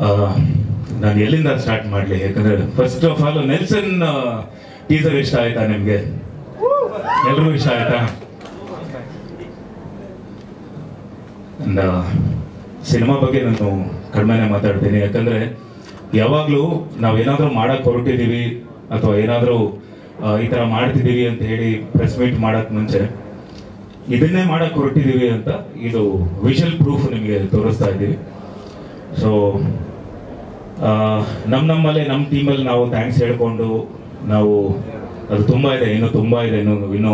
ನಾನು ಎಲ್ಲಿಂದ ಸ್ಟಾರ್ಟ್ ಮಾಡಲಿ ಯಾಕಂದ್ರೆ first of all Nelson teaser ಇಷ್ಟ ಆಯ್ತಾ ನಿಮಗೆ ಎಲ್ರಿಗೂ ಇಷ್ಟ ಆಯ್ತಾ ಅಂಡ್ ಸಿನಿಮಾ ಬಗ್ಗೆ ನಾನು ಕಡಿಮೆನೆ ಮಾತಾಡ್ತೀನಿ ಯಾಕಂದ್ರೆ ಯಾವಾಗಲೂ ನಾವೇನಾದ್ರೂ ಮಾಡಕ್ ಹೊರಟಿದೀವಿ ಅಥವಾ ಏನಾದ್ರೂ ಆ, ಈ ತರ ಮಾಡ್ತಿದೀವಿ ಅಂತ ಹೇಳಿ ಪ್ರೆಸ್ ಮೀಟ್ ಮಾಡಕ್ ಮುಂಚೆ ಇದನ್ನೇ ಮಾಡಕ್ ಹೊರಟಿದೀವಿ ಅಂತ ಇದು ವಿಷಲ್ ಪ್ರೂಫ್ ನಿಮಗೆ ತೋರಿಸ್ತಾ ಇದ್ದೀವಿ ಸೊ ನಮ್ಮ ನಮ್ಮಲ್ಲೇ ನಮ್ಮ ಟೀಮಲ್ಲಿ ನಾವು ಥ್ಯಾಂಕ್ಸ್ ಹೇಳ್ಕೊಂಡು ನಾವು ಅದು ತುಂಬ ಇದೆ ಇನ್ನೂ ತುಂಬ ಇದೆ ಇನ್ನು ಇನ್ನೂ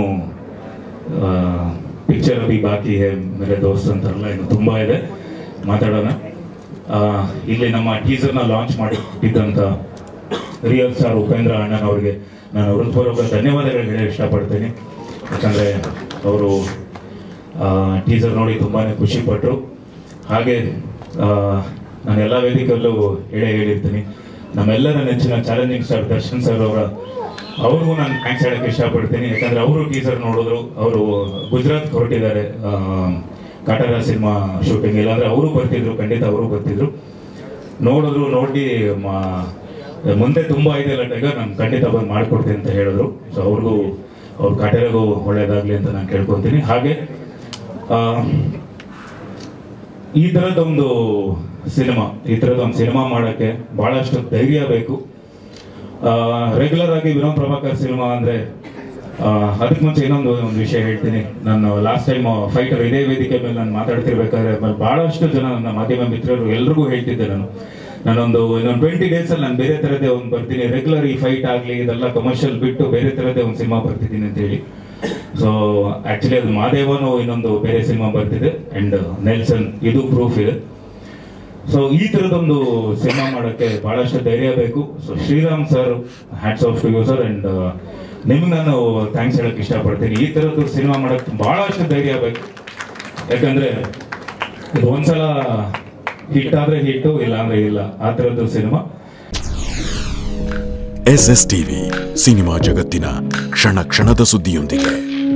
ಪಿಕ್ಚರ್ ಅಭಿ ಬಾಕಿ ಹೇ ಮೇರೆ ದೋಸ್ತ್ ಅಂತಾರಲ್ಲ ಇನ್ನು ತುಂಬ ಇದೆ ಮಾತಾಡೋಣ ಆ, ಇಲ್ಲಿ ನಮ್ಮ ಟೀಸರ್ನ ಲಾಂಚ್ ಮಾಡಿದ್ದಂಥ ರಿಯಲ್ ಸ್ಟಾರ್ ಉಪೇಂದ್ರ ಅಣ್ಣನ್ ಅವರಿಗೆ ನಾನು ಹೃತ್ಪೂರ್ವಕ ಧನ್ಯವಾದಗಳು ಹೇಳಿ ಇಷ್ಟಪಡ್ತೀನಿ ಯಾಕಂದರೆ ಅವರು ಟೀಸರ್ ನೋಡಿ ತುಂಬಾ ಖುಷಿ ಪಟ್ಟರು ಹಾಗೆ ಆ, ನಾನು ಎಲ್ಲ ವೇದಿಕೆಯಲ್ಲೂ ಹೇಳೇ ಹೇಳಿರ್ತೀನಿ ನಮ್ಮೆಲ್ಲರ ನೆಚ್ಚಿನ ಚಾಲೆಂಜಿಂಗ್ ಸ್ಟಾರ್ ದರ್ಶನ್ ಸರ್ ಅವರ ಅವ್ರಿಗೂ ನಾನು ಥ್ಯಾಂಕ್ಸ್ ಹೇಳಕ್ಕೆ ಇಷ್ಟಪಡ್ತೀನಿ ಯಾಕಂದ್ರೆ ಅವರು ಟೀಸರ್ ನೋಡಿದ್ರು ಅವರು ಗುಜರಾತ್ ಹೊರಟಿದ್ದಾರೆ ಆ, ಕಾಟರ ಸಿನಿಮಾ ಶೂಟಿಂಗ್ ಇಲ್ಲಾಂದ್ರೆ ಅವರು ಬರ್ತಿದ್ರು ಖಂಡಿತ ಅವರು ಬರ್ತಿದ್ರು ನೋಡಿದ್ರು ನೋಡಿ ಮ- ಮುಂದೆ ತುಂಬಾ ಇದೆಯಲ್ಲ ಟೈಗರ್ ನಾನು ಖಂಡಿತ ಬಂದು ಮಾಡ್ಕೊಡ್ತೀನಿ ಅಂತ ಹೇಳಿದ್ರು ಸೊ ಅವ್ರಿಗೂ ಅವ್ರ ಕಾಟೆರಗೂ ಒಳ್ಳೇದಾಗ್ಲಿ ಅಂತ ನಾನು ಕೇಳ್ಕೊತೀನಿ ಹಾಗೆ ಆ, ಈ ತರದೊಂದು ಸಿನಿಮಾ ಈ ತರದ ಒಂದು ಸಿನಿಮಾ ಮಾಡಕ್ಕೆ ಬಹಳಷ್ಟು ಧೈರ್ಯ ಬೇಕು ರೆಗ್ಯುಲರ್ ಆಗಿ ವಿನೋದ್ ಪ್ರಭಾಕರ್ ಸಿನಿಮಾ ಅಂದ್ರೆ ಆ, ಅದಕ್ಕೆ ಮುಂಚೆ ಇನ್ನೊಂದು ಒಂದು ವಿಷಯ ಹೇಳ್ತೀನಿ ನಾನು ಲಾಸ್ಟ್ ಟೈಮ್ ಫೈಟರ್ ಇದೇ ವೇದಿಕೆ ಮೇಲೆ ನಾನು ಮಾತಾಡ್ತಿರ್ಬೇಕಾದ್ರೆ ಆಮೇಲೆ ಬಹಳಷ್ಟು ಜನ ನನ್ನ ಮಾಧ್ಯಮ ಮಿತ್ರರು ಎಲ್ರಿಗೂ ಹೇಳ್ತಿದ್ದೆ ನಾನು ನಾನೊಂದು ಇನ್ನೊಂದು ಟ್ವೆಂಟಿ ಡೇಸ್ ಅಲ್ಲಿ ನಾನು ಬೇರೆ ತರದೇ ಒಂದು ಬರ್ತೀನಿ ರೆಗ್ಯುಲರ್ ಈ ಫೈಟ್ ಆಗ್ಲಿ ಇದೆಲ್ಲ ಕಮರ್ಷಿಯಲ್ ಬಿಟ್ಟು ಬೇರೆ ತರದೇ ಒಂದು ಸಿನಿಮಾ ಬರ್ತಿದ್ದೀನಿ ಅಂತ ಹೇಳಿ ಸೊ ಆಕ್ಚುಲಿ ಅದು ಮಾದೇವನು ಇನ್ನೊಂದು ಬೇರೆ ಸಿನಿಮಾ ಬರ್ತಿದೆ ಅಂಡ್ ನೆಲ್ಸನ್ ಇದು ಪ್ರೂಫ್ ಇದೆ ಸೊ ಈ ತರದೊಂದು ಸಿನಿಮಾ ಮಾಡಕ್ಕೆ ಬಹಳಷ್ಟು ಧೈರ್ಯ ಬೇಕು so Shriram sir hats off to you sir and ನಿಮ್ಗೆ ನಾನು ಥ್ಯಾಂಕ್ಸ್ ಹೇಳಕ್ ಇಷ್ಟಪಡ್ತೀನಿ ಈ ತರದ್ದು ಸಿನಿಮಾ ಮಾಡಕ್ ಬಹಳಷ್ಟು ಧೈರ್ಯ ಬೇಕು ಯಾಕಂದ್ರೆ ಇದು ಒಂದ್ಸಲ ಹಿಟ್ ಆದ್ರೆ ಹಿಟ್ಟು ಇಲ್ಲ ಅಂದ್ರೆ ಇಲ್ಲ ಆ ತರದ್ದು cinema S S TV cinema ಜಗತ್ತಿನ ಕ್ಷಣ ಕ್ಷಣದ ಸುದ್ದಿಯೊಂದಿಗೆ